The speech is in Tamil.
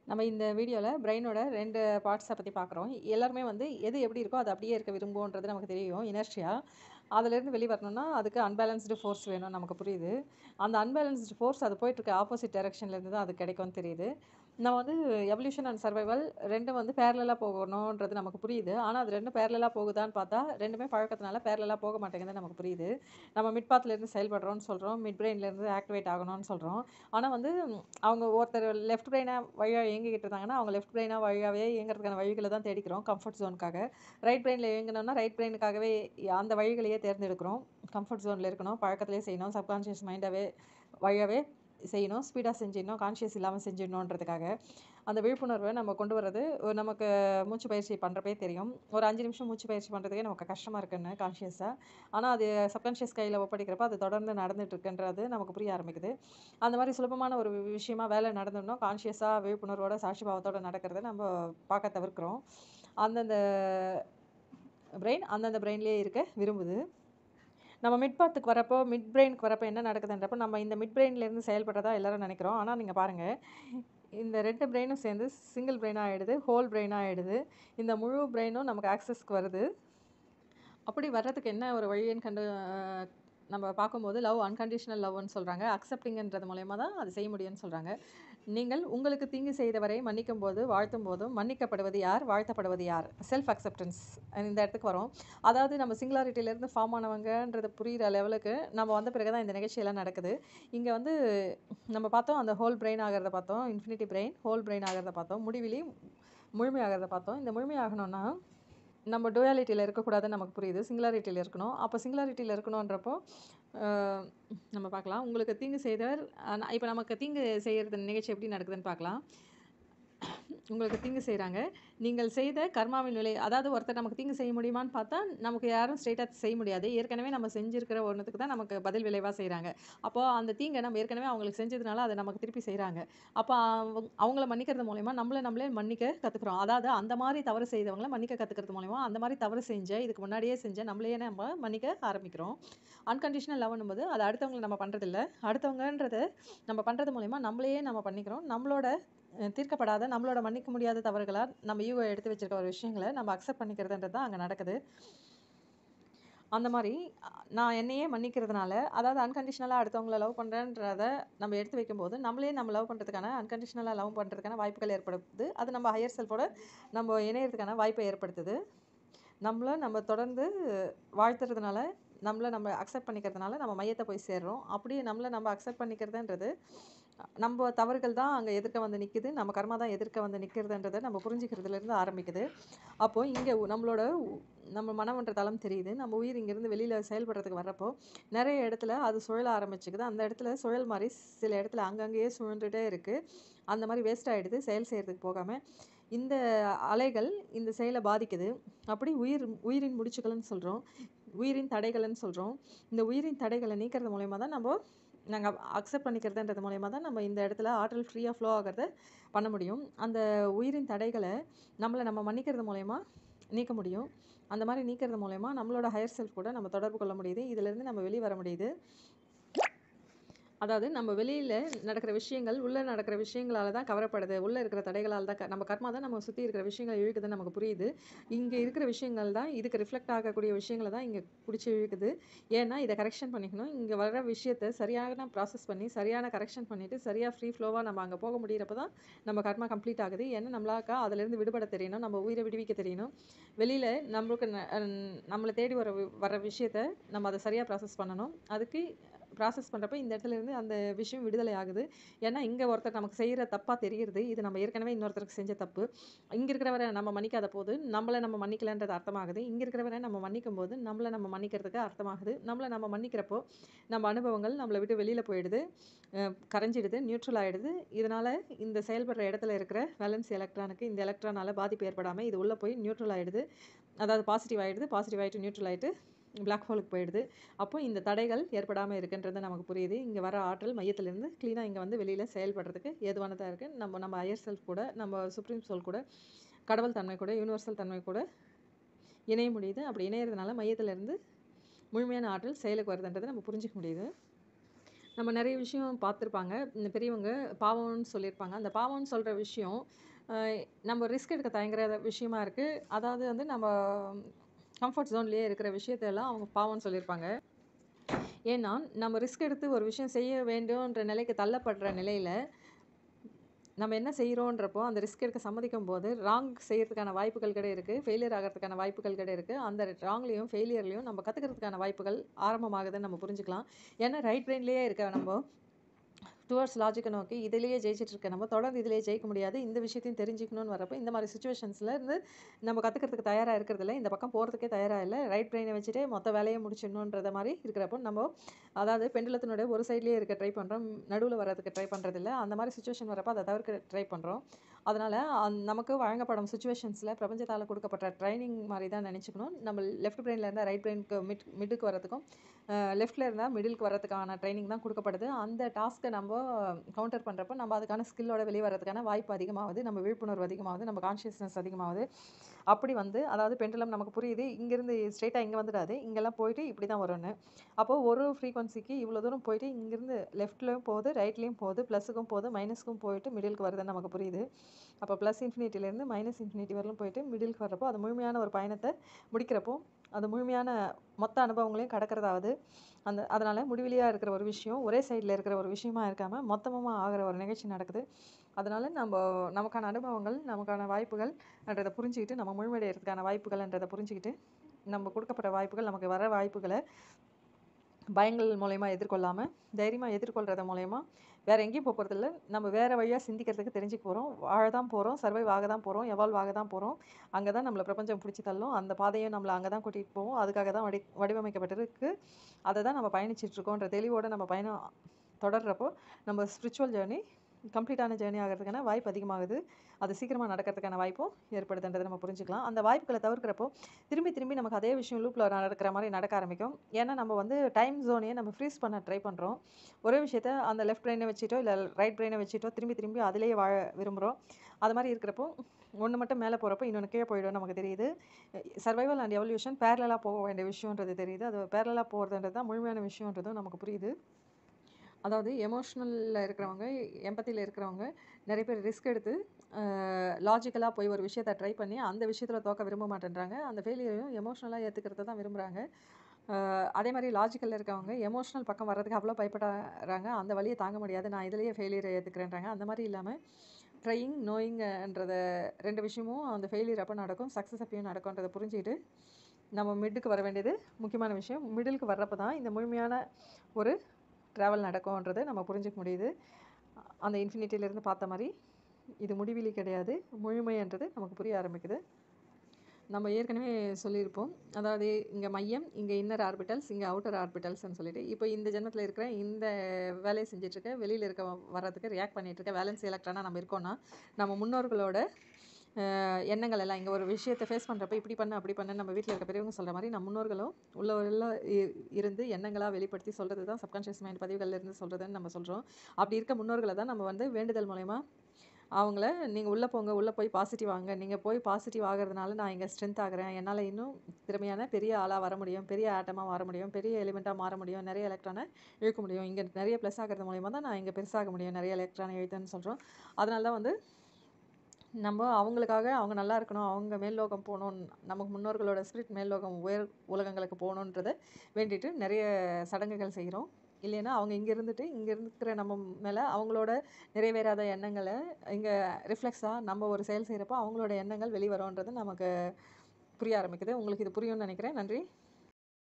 நம்ம இந்த வீடியோவில் பிரெயினோட ரெண்டு பார்ட்ஸை பற்றி பார்க்குறோம் எல்லாருமே வந்து எது எப்படி இருக்கோ அது அப்படியே இருக்க விரும்புன்றது நமக்கு தெரியும் இனர்ஷியா அதுலேருந்து வெளியே வரணும்னா அதுக்கு அன்பேலன்ஸ்டு ஃபோர்ஸ் வேணும் நமக்கு புரியுது அந்த அன்பேலன்ஸ்டு ஃபோர்ஸ் அது போயிட்டுருக்க ஆப்போசிட் டைரக்ஷன்லேருந்து தான் அது கிடைக்கும்னு தெரியுது நம்ம வந்து எவல்யூஷன் அண்ட் சர்வைவல் ரெண்டும் வந்து பேரலாக போகணுன்றது நமக்கு புரியுது ஆனால் அது ரெண்டும் பேரலாக போகுதான்னு பார்த்தா ரெண்டுமே பழக்கத்தினால பேரலாக போக மாட்டேங்குது நமக்கு புரியுது நம்ம மிட் பாத்லேருந்து செயல்படுறோம்னு சொல்கிறோம் மிட் பிரெயின்லேருந்து ஆக்டிவேட் ஆகணும்னு சொல்கிறோம் ஆனால் வந்து ம், அவங்க ஒருத்தர் லெஃப்ட் பிரெயினாக வழியாக இயங்கிக்கிட்டு இருந்தாங்கன்னா அவங்க லெஃப்ட் பிரெயினாக வழியாகவே இயங்குறதுக்கான வழிகளை தான் தேடிக்கிறோம் கம்ஃபர்ட் ஜோனுக்காக ரைட் பிரெயினில் இயங்கணும்னா ரைட் பிரெயினுக்காகவே அந்த வழிகளையே தேர்ந்தெடுக்கிறோம் கம்ஃபர்ட் ஜோனில் இருக்கணும் பழக்கத்திலே செய்யணும் சப்கான்ஷியஸ் மைண்டாகவே வழியாகவே செய்யணும் ஸ்பீடாக செஞ்சிடணும் கான்ஷியஸ் இல்லாமல் செஞ்சிடணுன்றதுக்காக அந்த விழிப்புணர்வை நம்ம கொண்டு வர்றது ஒரு நமக்கு மூச்சு பயிற்சி பண்ணுறப்பே தெரியும் ஒரு அஞ்சு நிமிஷம் மூச்சு பயிற்சி பண்ணுறதுக்கே நமக்கு கஷ்டமாக இருக்குன்னு கான்ஷியஸாக ஆனால் அது சப்கான்ஷியஸ் கையில் ஒப்படைக்கிறப்ப அது தொடர்ந்து நடந்துட்டு இருக்குன்றது நமக்கு புரிய ஆரம்பிக்குது அந்த மாதிரி சுலபமான ஒரு வி- விஷயமா வேலை நடந்துடணும் கான்ஷியஸாக விழிப்புணர்வோட சாட்சி பாவத்தோட நடக்கிறத நம்ம பார்க்க தவிர்க்கிறோம் அந்தந்த பிரெயின் அந்தந்த பிரெயின்லேயே இருக்க விரும்புது நம்ம மிட் பார்த்துக்கு வரப்போ மிட் பிரெயினுக்கு வரப்போ என்ன நடக்குதுன்றப்போ நம்ம இந்த மிட் பிரெயின்லேருந்து செயல்படுறதா எல்லாரும் நினைக்கிறோம் ஆனால் நீங்கள் பாருங்கள் இந்த ரெண்டு பிரெயினும் சேர்ந்து சிங்கிள் பிரெயினாக ஆகிடுது ஹோல் பிரெயினாக ஆகிடுது இந்த முழு பிரெயினும் நமக்கு ஆக்சஸ்க்கு வருது அப்படி வர்றதுக்கு என்ன ஒரு வழின்னு கண்டு அஹ், நம்ம பார்க்கும்போது லவ் அன்கண்டிஷனல் லவ்னு சொல்கிறாங்க அக்செப்டிங்கன்றது மூலயமா தான் அது செய்ய முடியும்னு சொல்கிறாங்க நீங்கள் உங்களுக்கு தீங்கு செய்தவரை மன்னிக்கும் போது வாழ்த்தும் போதும் மன்னிக்கப்படுவது யார் வாழ்த்தப்படுவது யார் செல்ஃப் அக்செப்டன்ஸ் இந்த இடத்துக்கு வரும் அதாவது நம்ம சிங்குலாரிட்டியிலேருந்து ஃபார்ம் ஆனவங்கன்றது புரிகிற லெவலுக்கு நம்ம வந்த பிறகு தான் இந்த நிகழ்ச்சியெல்லாம் நடக்குது இங்கே வந்து நம்ம பார்த்தோம் அந்த ஹோல் பிரெயின் ஆகிறத பார்த்தோம் இன்ஃபினிட்டி பிரெயின் ஹோல் பிரெயின் ஆகிறத பார்த்தோம் முடிவிலி முழுமையாகிறத பார்த்தோம் இந்த முழுமையாகணும்னா நம்ம டுயாலிட்டியில் இருக்கக்கூடாதுன்னு நமக்கு புரியுது சிங்குலாரிட்டியில் இருக்கணும் அப்போ சிங்குலாரிட்டியில் இருக்கணுன்றப்போ அஹ், நம்ம பார்க்கலாம் உங்களுக்கு தீங்கு செய்தவர் இப்போ நமக்கு தீங்கு செய்கிறது நிகழ்ச்சி எப்படி நடக்குதுன்னு பார்க்கலாம் உங்களுக்கு தீங்கு செய்கிறாங்க நீங்கள் செய்த கர்மாவின் விலை அதாவது ஒருத்தர் நமக்கு தீங்கு செய்ய முடியுமான்னு பார்த்தா நமக்கு யாரும் ஸ்ட்ரெயிட்டாக செய்ய முடியாது ஏற்கனவே நம்ம செஞ்சிருக்கிற ஒன்றுத்துக்கு தான் நமக்கு பதில் விளைவாக செய்கிறாங்க அப்போ அந்த தீங்கை நம்ம ஏற்கனவே அவங்களுக்கு செஞ்சதுனால அதை நமக்கு திருப்பி செய்கிறாங்க அப்போ அவங்க அவங்கள மன்னிக்கிறது மூலயமா நம்மளை நம்மளே மன்னிக்க கற்றுக்குறோம் அதாவது அந்த மாதிரி தவறு செய்தவங்கள மன்னிக்க கற்றுக்கிறது மூலயமா அந்த மாதிரி தவறு செஞ்ச இதுக்கு முன்னாடியே செஞ்ச நம்மளையே நம்ம மன்னிக்க ஆரம்பிக்கிறோம் அன்கண்டிஷனல் லவ்னும் போது அது அடுத்தவங்களை நம்ம பண்ணுறதில்ல அடுத்தவங்கன்றது நம்ம பண்ணுறது மூலயமா நம்மளையே நம்ம பண்ணிக்கிறோம் நம்மளோட அஹ், தீர்க்கப்படாத நம்மளோட மன்னிக்க முடியாத தவறுகளாக நம்ம ஈகோ எடுத்து வச்சிருக்க ஒரு விஷயங்களை நம்ம அக்செப்ட் பண்ணிக்கிறதுன்றது தான் அங்கே நடக்குது அந்த மாதிரி அஹ், நான் என்னையே மன்னிக்கிறதுனால அதாவது அன்கண்டிஷனலாக அடுத்தவங்கள லவ் பண்ணுறேன்றத நம்ம எடுத்து வைக்கும்போது நம்மளே நம்ம லவ் பண்ணுறதுக்கான அன்கண்டிஷனலாக லவ் பண்ணுறதுக்கான வாய்ப்புகள் ஏற்படுத்துது அது நம்ம ஹையர் செல்ஃபோட நம்ம இணையறதுக்கான வாய்ப்பை ஏற்படுத்துது நம்மள நம்ம தொடர்ந்து வாழ்த்துறதுனால நம்மளை நம்ம அக்செப்ட் பண்ணிக்கிறதுனால நம்ம மையத்தை போய் சேர்றோம் அப்படியே நம்மளை நம்ம அக்செப்ட் பண்ணிக்கிறதுன்றது நம்ம தவறுகள் தான் அங்கே எதிர்க்க வந்து நிற்குது நம்ம கர்மா தான் எதிர்க்க வந்து நிற்கிறதுன்றதை நம்ம புரிஞ்சுக்கிறதுலேருந்து ஆரம்பிக்குது அப்போ இங்கே நம்மளோட உ- நம்ம மனம்ன்ற தளம் தெரியுது நம்ம உயிர் இங்கேருந்து வெளியில் செயல்படுறதுக்கு வர்றப்போ நிறைய இடத்துல அது சுழல ஆரம்பிச்சுக்குது அந்த இடத்துல சுழல் மாதிரி சில இடத்துல அங்கங்கேயே சுழன்றுட்டே இருக்குது அந்த மாதிரி வேஸ்ட் ஆகிடுது செயல் செய்கிறதுக்கு போகாமல் இந்த அலைகள் இந்த செயலை பாதிக்குது அப்படி உயிர் உயிரின் முடிச்சுக்கள்னு சொல்கிறோம் உயிரின் தடைகள்னு சொல்கிறோம் இந்த உயிரின் தடைகளை நீக்கிறது மூலயமா தான் நம்ம நாங்கள் அக்செப்ட் பண்ணிக்கிறதுன்றது மூலயமா தான் நம்ம இந்த இடத்துல ஆற்றல் ஃப்ரீயாக ஃப்ளோ ஆகிறத பண்ண முடியும் அந்த உயிரின் தடைகளை நம்மளை நம்ம மன்னிக்கிறது மூலயமா நீக்க முடியும் அந்த மாதிரி நீக்கிறது மூலயமா நம்மளோட ஹையர் செல்ஃப் கூட நம்ம தொடர்பு கொள்ள முடியுது இதிலேருந்து நம்ம வெளியே வர முடியுது அதாவது நம்ம வெளியில் நடக்கிற விஷயங்கள் உள்ளே நடக்கிற விஷயங்களால தான் கவரப்படுது உள்ளே இருக்கிற தடைகளால் தான் க- நம்ம கர்மா தான் நம்ம சுற்றி இருக்கிற விஷயங்களை இழுக்குதுன்னு நமக்கு புரியுது இங்கே இருக்கிற விஷயங்கள் தான் இதுக்கு ரிஃப்ளெக்ட் ஆகக்கூடிய விஷயங்களை தான் இங்கே பிடிச்சி இழுக்குது ஏன்னா இதை கரெக்ஷன் பண்ணிக்கணும் இங்கே வர விஷயத்தை சரியான ப்ராசஸ் பண்ணி சரியான கரெக்ஷன் பண்ணிவிட்டு சரியாக ஃப்ரீ ஃப்ளோவாக நம்ம அங்கே போக முடியிறப்ப தான் நம்ம கர்மா கம்ப்ளீட் ஆகுது ஏன்னா நம்மளாக்கா அதுலேருந்து விடுபட தெரியணும் நம்ம உயிரை விடுவிக்க தெரியணும் வெளியில் நம்மளுக்கு ந- அஹ் நம்மளை தேடி வர வி- வர விஷயத்த நம்ம அதை சரியாக ப்ராசஸ் பண்ணணும் அதுக்கு ப்ராசஸ் பண்ணுறப்ப இந்த இடத்துல இருந்து அந்த விஷயம் விடுதலை ஆகுது ஏன்னா இங்கே ஒருத்தர் நமக்கு செய்கிற தப்பாக தெரியுது இது நம்ம ஏற்கனவே இன்னொருத்தருக்கு செஞ்ச தப்பு இங்கே இருக்கிறவரை நம்ம மன்னிக்காத போது நம்மளை நம்ம மன்னிக்கலன்றது அர்த்தமாகுது இங்கே இருக்கிறவரை நம்ம மன்னிக்கும் போது நம்மளை நம்ம மன்னிக்கிறதுக்கு அர்த்தமாகுது நம்மளை நம்ம மன்னிக்கிறப்போ நம்ம அனுபவங்கள் நம்மளை விட்டு வெளியில் போயிடுது அஹ் கரைஞ்சிடுது நியூட்ரல் ஆகிடுது இதனால் இந்த செயல்படுற இடத்துல இருக்கிற வேலன்ஸ் எலக்ட்ரானுக்கு இந்த எலக்ட்ரானால் பாதிப்பு ஏற்படாமல் இது உள்ளே போய் நியூட்ரல் ஆகிடுது அதாவது பாசிட்டிவ் ஆகிடுது பாசிட்டிவ் ஆகிட்டு நியூட்ரல் ஆகிட்டு பிளாக் ஹோலுக்கு போயிடுது அப்போ இந்த தடைகள் ஏற்படாமல் இருக்குன்றது நமக்கு புரியுது இங்கே வர ஆற்றல் மையத்திலேருந்து க்ளீனாக இங்கே வந்து வெளியில் செயல்படுறதுக்கு ஏதுவானதாக இருக்குது நம்ம நம்ம ஹையர் செல்ஃப் கூட நம்ம சுப்ரீம் சோல் கூட கடவுள் தன்மை கூட யூனிவர்சல் தன்மை கூட இணைய முடியுது அப்படி இணையறதுனால மையத்திலேருந்து முழுமையான ஆற்றல் செயலுக்கு வருதுன்றதை நம்ம புரிஞ்சிக்க முடியுது நம்ம நிறைய விஷயம் பார்த்துருப்பாங்க இந்த பெரியவங்க பாவம்னு சொல்லியிருப்பாங்க அந்த பாவம்னு சொல்கிற விஷயம் அஹ், நம்ம ரிஸ்க் எடுக்க தயங்குற விஷயமா இருக்குது அதாவது வந்து நம்ம கம்ஃபர்ட் ஜோன்லேயே இருக்கிற விஷயத்தையெல்லாம் அவங்க பாவம்னு சொல்லியிருப்பாங்க ஏன்னா நம்ம ரிஸ்க் எடுத்து ஒரு விஷயம் செய்ய வேண்டும்ன்ற நிலைக்கு தள்ளப்படுற நிலையில் நம்ம என்ன செய்கிறோன்றப்போ அந்த ரிஸ்க் எடுக்க சம்மதிக்கும் போது ராங் செய்யறதுக்கான வாய்ப்புகள் கூட இருக்குது ஃபெயிலியர் ஆகிறதுக்கான வாய்ப்புகள் கூட இருக்குது அந்த ராங்லேயும் ஃபெயிலியர்லேயும் நம்ம கற்றுக்கிறதுக்கான வாய்ப்புகள் ஆரம்பமாகுதுன்னு நம்ம புரிஞ்சுக்கலாம் ஏன்னா ரைட் பிரெயின்லேயே இருக்க நம்ம டுவர்ட்ஸ் லாஜிக்கை நோக்கி இதிலேயே ஜெயிச்சிட்டு இருக்க நம்ம தொடர்ந்து இதிலேயே ஜெயிக்க முடியாது இந்த விஷயத்தையும் தெரிஞ்சுக்கணும்னு வரப்போ இந்த மாதிரி சுச்சுவேஷன்ஸில் இருந்து நம்ம கற்றுக்கிறதுக்கு தயாராக இருக்கிறதில்ல இந்த பக்கம் போகிறதுக்கே தயாராக இல்லை ரைட் பிரெயினை வச்சுட்டு மொத்த வேலையை முடிச்சிடணுன்றத மாதிரி இருக்கிறப்போ நம்ம அதாவது பெண்டுலத்தினுடைய ஒரு சைட்லேயே இருக்க ட்ரை பண்ணுறோம் நடுவில் வர்றதுக்கு ட்ரை பண்ணுறதில்ல அந்த மாதிரி சுச்சுவேஷன் வரப்போ அதை தவிர்க்க ட்ரை பண்ணுறோம் அதனால் நமக்கு வழங்கப்படும் சுச்சுவேஷன்ஸில் பிரபஞ்சத்தால் கொடுக்கப்பட்ட ட்ரைனிங் மாதிரி தான் நினச்சிக்கணும் நம்ம லெஃப்ட் பிரெயினில் இருந்தால் ரைட் பிரெயினுக்கு மிட் மிட்டுக்கு வரதுக்கும் லெஃப்ட்டில் இருந்தால் மிடிலுக்கு வரதுக்கான ட்ரைனிங் தான் கொடுக்கப்படுது அந்த டாஸ்க்கை நம்ம கவுண்டர் பண்ணுறப்போ நம்ம அதுக்கான ஸ்கில்லோட வெளியே வரதுக்கான வாய்ப்பு அதிகமாகுது நம்ம விழிப்புணர்வு அதிகமாகுது நம்ம கான்ஷியஸ்னஸ் அதிகமாகுது அப்படி வந்து அதாவது பெண்டுலம் நமக்கு புரியுது இங்கேருந்து ஸ்ட்ரெயிட்டாக இங்கே வந்துடாது இங்கெல்லாம் போயிட்டு இப்படி தான் வரும்னு அப்போது ஒரு ஃப்ரீக்வன்சிக்கு இவ்வளோ தூரம் போயிட்டு இங்கேருந்து லெஃப்ட்லேயும் போகுது ரைட்லேயும் போகுது ப்ளஸுக்கும் போகுது மைனஸ்க்கும் போயிட்டு மிடிலுக்கு வருதுன்னு நமக்கு புரியுது அப்போ ப்ளஸ் இன்ஃபினிட்டிலேருந்து மைனஸ் இன்ஃபினிட்டி வரலும் போயிட்டு மிடிலுக்கு வர்றப்போ அது முழுமையான ஒரு பயணத்தை முடிக்கிறப்போ அது முழுமையான மொத்த அனுபவங்களையும் கடக்கிறதாவது அந்த அதனால் முடிவிலியாக இருக்கிற ஒரு விஷயம் ஒரே சைடில் இருக்கிற ஒரு விஷயமா இருக்காமல் மொத்தமாக ஆகிற ஒரு நிகழ்ச்சி நடக்குது அதனால் நம்ம நமக்கான அனுபவங்கள் நமக்கான வாய்ப்புகள் என்றதை புரிஞ்சுக்கிட்டு நம்ம முழுமையடைகிறதுக்கான வாய்ப்புகள்ன்றதை புரிஞ்சுக்கிட்டு நம்ம கொடுக்கப்பட்ட வாய்ப்புகள் நமக்கு வர வாய்ப்புகளை பயங்கள் மூலயமா எதிர்கொள்ளாமல் தைரியமாக எதிர்கொள்கிறது மூலயமா வேறு எங்கேயும் போக போகிறதில்ல நம்ம வேறு வழியாக சிந்திக்கிறதுக்கு தெரிஞ்சுக்க போகிறோம் வாழ தான் போகிறோம் சர்வைவ் ஆக தான் போகிறோம் எவால்வ் ஆக தான் போகிறோம் அங்கே தான் நம்மளை பிரபஞ்சம் பிடிச்சி தள்ளும் அந்த பாதையை நம்மளை அங்கே தான் கூட்டிகிட்டு போவோம் அதுக்காக தான் வடி வடிவமைக்கப்பட்டிருக்கு அதை தான் நம்ம பயணிச்சிட்ருக்கோன்ற தெளிவோடு நம்ம பயணம் தொடர்றப்போ நம்ம ஸ்பிரிச்சுவல் ஜேர்னி கம்ப்ளீட்டான ஜேர்னி ஆகிறதுக்கான வாய்ப்பு அதிகமாகுது அது சீக்கிரமாக நடக்கிறதுக்கான வாய்ப்பும் ஏற்படுதுன்றதை நம்ம புரிஞ்சுக்கலாம் அந்த வாய்ப்புகளை தவிர்க்கிறப்போ திரும்பி திரும்பி நமக்கு அதே விஷயம் லூப்பில் நடக்கிற மாதிரி நடக்க ஆரம்பிக்கும் ஏன்னா நம்ம வந்து டைம் ஜோனையே நம்ம ஃப்ரீஸ் பண்ண ட்ரை பண்ணுறோம் ஒரே விஷயத்த அந்த லெஃப்ட் பிரெயினை வச்சுட்டோ இல்லை ரைட் பிரெயினை வச்சுட்டோ திரும்பி திரும்பி அதிலேயே வாழ விரும்புகிறோம் அது மாதிரி இருக்கிறப்போ ஒன்று மட்டும் மேலே போகிறப்போ இன்னொன்று கீழே போயிடும் நமக்கு தெரியுது சர்வைவல் அண்ட் எவல்யூஷன் பேரலாக போக வேண்டிய விஷயன்றது தெரியுது அது பேரலாக போகிறதுன்றது தான் முழுமையான விஷயன்றதும் நமக்கு புரியுது அதாவது எமோஷ்னலில் இருக்கிறவங்க எம்பத்தியில் இருக்கிறவங்க நிறைய பேர் ரிஸ்க் எடுத்து லாஜிக்கலாக போய் ஒரு விஷயத்தை ட்ரை பண்ணி அந்த விஷயத்தில் தோக்க விரும்ப மாட்டேன்றாங்க அந்த ஃபெயிலியரையும் எமோஷ்னலாக ஏற்றுக்கிறத தான் விரும்புகிறாங்க அதே மாதிரி லாஜிக்கலில் இருக்கவங்க எமோஷ்னல் பக்கம் வர்றதுக்கு அவ்வளோ பயப்படுறாங்க அந்த வழியை தாங்க முடியாது நான் இதுலேயே ஃபெயிலியரை ஏற்றுக்கிறேன்றாங்க அந்த மாதிரி இல்லாமல் ட்ரையிங் நோயிங்கன்றத ரெண்டு விஷயமும் அந்த ஃபெயிலியர் அப்போ நடக்கும் சக்ஸஸ் அப்பயும் நடக்கும்ன்றதை புரிஞ்சுக்கிட்டு நம்ம மிட்டுக்கு வர வேண்டியது முக்கியமான விஷயம் மிடிலுக்கு வர்றப்போ தான் இந்த முழுமையான ஒரு ட்ராவல் நடக்கும்ன்றதை நம்ம புரிஞ்சுக்க முடியுது அந்த இன்ஃபினிட்டியிலேருந்து பார்த்த மாதிரி இது முடிவிலி கிடையாது முழுமைன்றது நமக்கு புரிய ஆரம்பிக்குது நம்ம ஏற்கனவே சொல்லியிருப்போம் அதாவது இங்கே மையம் இங்கே இன்னர் ஆர்பிட்டல்ஸ் இங்கே அவுட்டர் ஆர்பிட்டல்ஸ்னு சொல்லிட்டு இப்போ இந்த ஜென்மத்தில் இருக்கிற இந்த வேலையை செஞ்சிட்ருக்க வெளியில் இருக்க வர்றதுக்கு ரியாக்ட் பண்ணிட்டு இருக்க வேலன்ஸ் எலக்ட்ரானாக நம்ம இருக்கோம்னா நம்ம முன்னோர்களோட அஹ், எண்ணங்கள் எல்லாம் இங்கே ஒரு விஷயத்தை ஃபேஸ் பண்ணுறப்ப இப்படி பண்ணு அப்படி பண்ணு நம்ம வீட்டில் இருக்க பெரியவங்க சொல்கிற மாதிரி நம்ம முன்னோர்களும் உள்ளவரெல்லாம் இ- இருந்து எண்ணங்களாக வெளிப்படுத்தி சொல்கிறது தான் சப்கான்ஷியஸ் மைண்ட் பதிவுகள்ல இருந்து சொல்கிறதுன்னு நம்ம சொல்கிறோம் அப்படி இருக்க முன்னோர்களை தான் நம்ம வந்து வேண்டுதல் மூலயமா அவங்கள நீங்கள் உள்ளே போங்க உள்ளே போய் பாசிட்டிவ் ஆங்க நீங்கள் போய் பாசிட்டிவ் ஆகிறதுனால நான் இங்கே ஸ்ட்ரென்த் ஆகிறேன் என்னால் இன்னும் திறமையான பெரிய ஆளாக வர முடியும் பெரிய ஆட்டமாக மாற முடியும் பெரிய எலிமெண்ட்டாக மாற முடியும் நிறைய எலக்ட்ரானை இழுக்க முடியும் இங்கே நிறைய ப்ளஸ் ஆகிறது மூலயமா தான் நான் இங்கே பெருசாக முடியும் நிறைய எலக்ட்ரானை இழுத்தேன்னு சொல்கிறோம் அதனால தான் வந்து நம்ம அவங்களுக்காக அவங்க நல்லா இருக்கணும் அவங்க மேல்லோகம் போகணும் நமக்கு முன்னோர்களோட ஸ்பிரிட் மேல்லோகம் உயர் உலகங்களுக்கு போகணுன்றதை வேண்டிட்டு நிறைய சடங்குகள் செய்கிறோம் இல்லைன்னா அவங்க இங்கே இருந்துட்டு இங்கே இருக்கிற நம்ம மேலே அவங்களோட நிறைவேறாத எண்ணங்களை இங்கே ரிஃப்ளெக்ஸாக நம்ம ஒரு செயல் செய்கிறப்போ அவங்களோட எண்ணங்கள் வெளிவரோன்றது நமக்கு புரிய ஆரம்பிக்குது உங்களுக்கு இது புரியும்னு நினைக்கிறேன் நன்றி